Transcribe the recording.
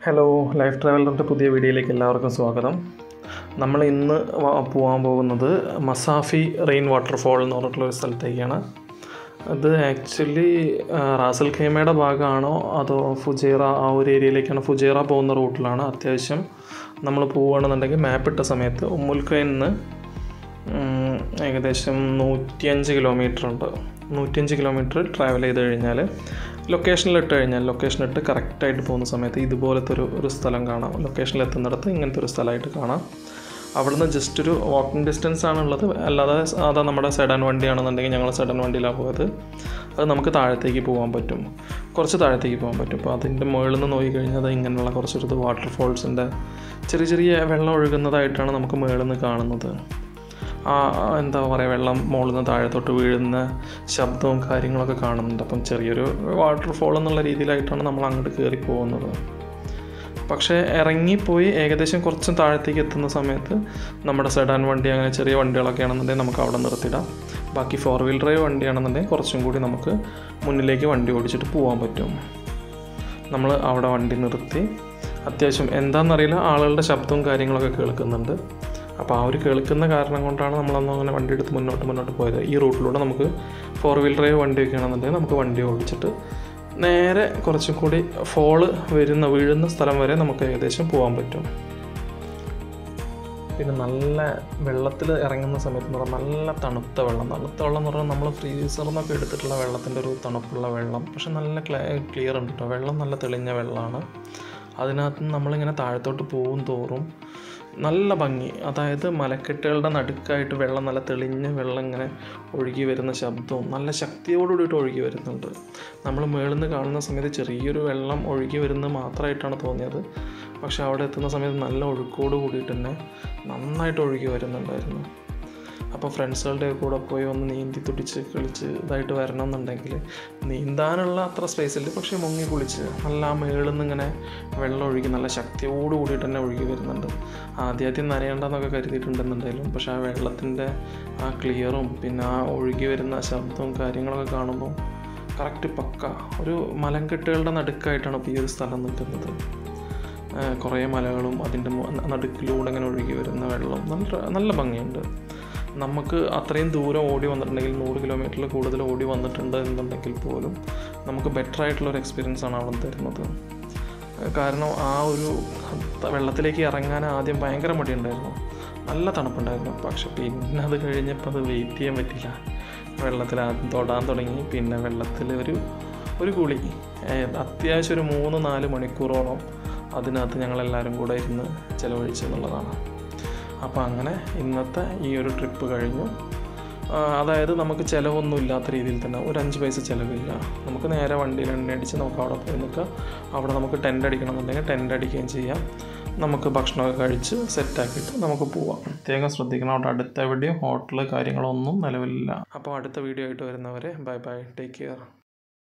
hello life ട്രാവലറിൻ്റെ പുതിയ വീഡിയോയിലേക്ക് എല്ലാവർക്കും സ്വാഗതം നമ്മൾ ഇന്ന് വ- പോകാൻ പോകുന്നത് മസാഫി റെയിൻ വാട്ടർഫോൾ എന്ന് പറഞ്ഞിട്ടുള്ള ഒരു സ്ഥലത്തേക്കാണ് അത് ആക്ച്വലി റാസൽ ഖൈമയുടെ ഭാഗമാണോ അതോ ഫുജേറ ആ ഒരു ഏരിയയിലേക്കാണ് ഫുജേറ പോകുന്ന റൂട്ടിലാണ് അത്യാവശ്യം നമ്മൾ പോവുകയാണെന്നുണ്ടെങ്കിൽ മാപ്പ് ഇട്ട സമയത്ത് ഉമ്മുൽഖയിൽ നിന്ന് ഉം, ഏകദേശം നൂറ്റിയഞ്ച് കിലോമീറ്റർ ഉണ്ട് നൂറ്റിയഞ്ച് കിലോമീറ്റർ ട്രാവൽ ചെയ്ത് കഴിഞ്ഞാൽ ലൊക്കേഷനിൽ ഇട്ട് കഴിഞ്ഞാൽ ലൊക്കേഷൻ ഇട്ട് കറക്റ്റായിട്ട് പോകുന്ന സമയത്ത് ഇതുപോലത്തെ ഒരു ഒരു സ്ഥലം കാണാം ലൊക്കേഷനിൽ എത്തുന്നിടത്ത് ഇങ്ങനത്തെ ഒരു സ്ഥലമായിട്ട് കാണാം അവിടുന്ന് ജസ്റ്റ് ഒരു വാക്കിംഗ് ഡിസ്റ്റൻസ് ആണുള്ളത് അല്ലാതെ സാധാ നമ്മുടെ സെഡൻ വണ്ടിയാണെന്നുണ്ടെങ്കിൽ ഞങ്ങൾ സെഡൻ വണ്ടിയിലാണ് പോയത് അത് നമുക്ക് താഴത്തേക്ക് പോകാൻ പറ്റും കുറച്ച് താഴത്തേക്ക് പോകാൻ പറ്റും അപ്പോൾ അതിൻ്റെ മുകളിൽ നിന്ന് നോക്കിക്കഴിഞ്ഞാൽ അത് ഇങ്ങനെയുള്ള കുറച്ചൊരു വാട്ടർഫോൾസിൻ്റെ ചെറിയ ചെറിയ വെള്ളം ഒഴുകുന്നതായിട്ടാണ് നമുക്ക് മുകളിൽ നിന്ന് കാണുന്നത് ആ ആ, എന്താ പറയുക വെള്ളം മുകളിൽ നിന്ന് താഴത്തോട്ട് വീഴുന്ന ശബ്ദവും കാര്യങ്ങളൊക്കെ കാണുന്നുണ്ട് അപ്പം ചെറിയൊരു വാട്ടർഫോൾ എന്നുള്ള രീതിയിലായിട്ടാണ് നമ്മൾ അങ്ങോട്ട് കയറി പോകുന്നത് പക്ഷേ ഇറങ്ങിപ്പോയി ഏകദേശം കുറച്ച് താഴത്തേക്ക് എത്തുന്ന സമയത്ത് നമ്മുടെ സെഡാൻ വണ്ടി അങ്ങനെ ചെറിയ വണ്ടികളൊക്കെ ആണെന്നുണ്ടെങ്കിൽ നമുക്ക് അവിടെ നിർത്തിടാം ബാക്കി ഫോർ വീൽ ഡ്രൈവ് വണ്ടിയാണെന്നുണ്ടെങ്കിൽ കുറച്ചും കൂടി നമുക്ക് മുന്നിലേക്ക് വണ്ടി ഓടിച്ചിട്ട് പോകാൻ പറ്റും നമ്മൾ അവിടെ വണ്ടി നിർത്തി അത്യാവശ്യം എന്താണെന്നറിയില്ല ആളുകളുടെ ശബ്ദവും കാര്യങ്ങളൊക്കെ കേൾക്കുന്നുണ്ട് അപ്പോൾ ആ ഒരു കേൾക്കുന്ന കാരണം കൊണ്ടാണ് നമ്മളന്ന് അങ്ങനെ വണ്ടി എടുത്ത് മുന്നോട്ട് മുന്നോട്ട് പോയത് ഈ റൂട്ടിലൂടെ നമുക്ക് ഫോർ വീൽ ഡ്രൈവ് വണ്ടിയൊക്കെ ആണെന്നുണ്ടെങ്കിൽ നമുക്ക് വണ്ടി ഓടിച്ചിട്ട് നേരെ കുറച്ചും കൂടി ഫോള് വരുന്ന വീഴുന്ന സ്ഥലം വരെ നമുക്ക് ഏകദേശം പോകാൻ പറ്റും പിന്നെ നല്ല വെള്ളത്തിൽ ഇറങ്ങുന്ന സമയത്ത് എന്ന് പറഞ്ഞാൽ നല്ല തണുത്ത വെള്ളം തണുത്ത വെള്ളം എന്ന് പറഞ്ഞാൽ നമ്മൾ ഫ്രീസറിൽ നിന്നൊക്കെ എടുത്തിട്ടുള്ള വെള്ളത്തിൻ്റെ ഒരു തണുപ്പുള്ള വെള്ളം പക്ഷെ നല്ല ക്ലിയർ ഉണ്ട് കേട്ടോ വെള്ളം നല്ല തെളിഞ്ഞ വെള്ളമാണ് അതിനകത്ത് നിന്ന് നമ്മളിങ്ങനെ താഴത്തോട്ട് പോകും തോറും നല്ല ഭംഗി അതായത് മലക്കെട്ടുകളുടെ നടുക്കായിട്ട് വെള്ളം നല്ല തെളിഞ്ഞ വെള്ളം ഇങ്ങനെ ഒഴുകി വരുന്ന ശബ്ദവും നല്ല ശക്തിയോട് കൂടിയിട്ട് ഒഴുകി വരുന്നുണ്ട് നമ്മൾ മുകളിൽ നിന്ന് കാണുന്ന സമയത്ത് ചെറിയൊരു വെള്ളം ഒഴുകി വരുന്നത് മാത്രമായിട്ടാണ് തോന്നിയത് പക്ഷെ അവിടെ എത്തുന്ന സമയത്ത് നല്ല ഒഴുക്കോട് കൂടിയിട്ട് തന്നെ നന്നായിട്ട് ഒഴുകി വരുന്നുണ്ടായിരുന്നു അപ്പോൾ ഫ്രണ്ട്സുകളുടെ കൂടെ പോയി ഒന്ന് നീന്തി തുടിച്ച് കളിച്ച് ഇതായിട്ട് വരണം എന്നുണ്ടെങ്കിൽ നീന്താനുള്ള അത്ര സ്പേസ് ഇല്ല പക്ഷേ മുങ്ങി കുളിച്ച് നല്ല ആ മേളിൽ നിന്ന് ഇങ്ങനെ വെള്ളം ഒഴുകി നല്ല ശക്തിയോട് കൂടിയിട്ട് തന്നെ ഒഴുകി വരുന്നുണ്ട് ആദ്യമാദ്യം നനയണ്ടെന്നൊക്കെ കരുതിയിട്ടുണ്ടെന്നുണ്ടെങ്കിലും പക്ഷേ ആ വെള്ളത്തിൻ്റെ ആ ക്ലിയറും പിന്നെ ആ ഒഴുകി വരുന്ന ശബ്ദവും കാര്യങ്ങളൊക്കെ കാണുമ്പോൾ കറക്റ്റ് പക്ക ഒരു മലങ്കെട്ടുകളുടെ നടുക്കായിട്ടാണ് ഇപ്പോൾ ഈ ഒരു സ്ഥലം നിൽക്കുന്നത് ആ, കുറേ മലകളും അതിൻ്റെ മു- നടുക്കിലൂടെ ഇങ്ങനെ ഒഴുകി വരുന്ന വെള്ളം നല്ല നല്ല ഭംഗിയുണ്ട് നമുക്ക് അത്രയും ദൂരം ഓടി വന്നിട്ടുണ്ടെങ്കിൽ നൂറ് കിലോമീറ്ററിൽ കൂടുതൽ ഓടി വന്നിട്ടുണ്ട് എന്നുണ്ടെങ്കിൽ പോലും നമുക്ക് ബെറ്റർ ആയിട്ടുള്ള ഒരു എക്സ്പീരിയൻസ് ആണ് അവിടെ തരുന്നത് കാരണം ആ ഒരു വെള്ളത്തിലേക്ക് ഇറങ്ങാൻ ആദ്യം ഭയങ്കര മടിയുണ്ടായിരുന്നു നല്ല തണുപ്പുണ്ടായിരുന്നു പക്ഷെ പിന്നെ അത് കഴിഞ്ഞപ്പോൾ അത് വെയിറ്റ് ചെയ്യാൻ പറ്റില്ല വെള്ളത്തിൽ ആദ്യം തൊടാൻ തുടങ്ങി പിന്നെ വെള്ളത്തിൽ ഒരു ഒരു കുളി ഏഹ് അത്യാവശ്യം ഒരു മൂന്ന് നാല് മണിക്കൂറോളം അതിനകത്ത് ഞങ്ങളെല്ലാവരും കൂടെ ഇരുന്ന് ചിലവഴിച്ചു എന്നുള്ളതാണ് അപ്പോൾ അങ്ങനെ ഇന്നത്തെ ഈ ഒരു ട്രിപ്പ് കഴിഞ്ഞു ആ, അതായത് നമുക്ക് ചിലവൊന്നും ഇല്ലാത്ത രീതിയിൽ തന്നെ ഒരു അഞ്ച് പൈസ ചിലവില്ല നമുക്ക് നേരെ വണ്ടിയിൽ എണ്ണ അടിച്ച് നമുക്ക് അവിടെ പോയി നിൽക്കാം അവിടെ നമുക്ക് ടെൻ്റ് അടിക്കണം എന്നുണ്ടെങ്കിൽ ടെൻ്റ് അടിക്കുകയും ചെയ്യാം നമുക്ക് ഭക്ഷണമൊക്കെ കഴിച്ച് സെറ്റാക്കിയിട്ട് നമുക്ക് പോവാം പ്രത്യേകം ശ്രദ്ധിക്കണം അവിടെ അടുത്ത എവിടെയും ഹോട്ടൽ കാര്യങ്ങളൊന്നും നിലവിലില്ല അപ്പോൾ അടുത്ത വീഡിയോ ആയിട്ട് വരുന്നവരെ ബൈ ബൈ ടേക്ക് കെയർ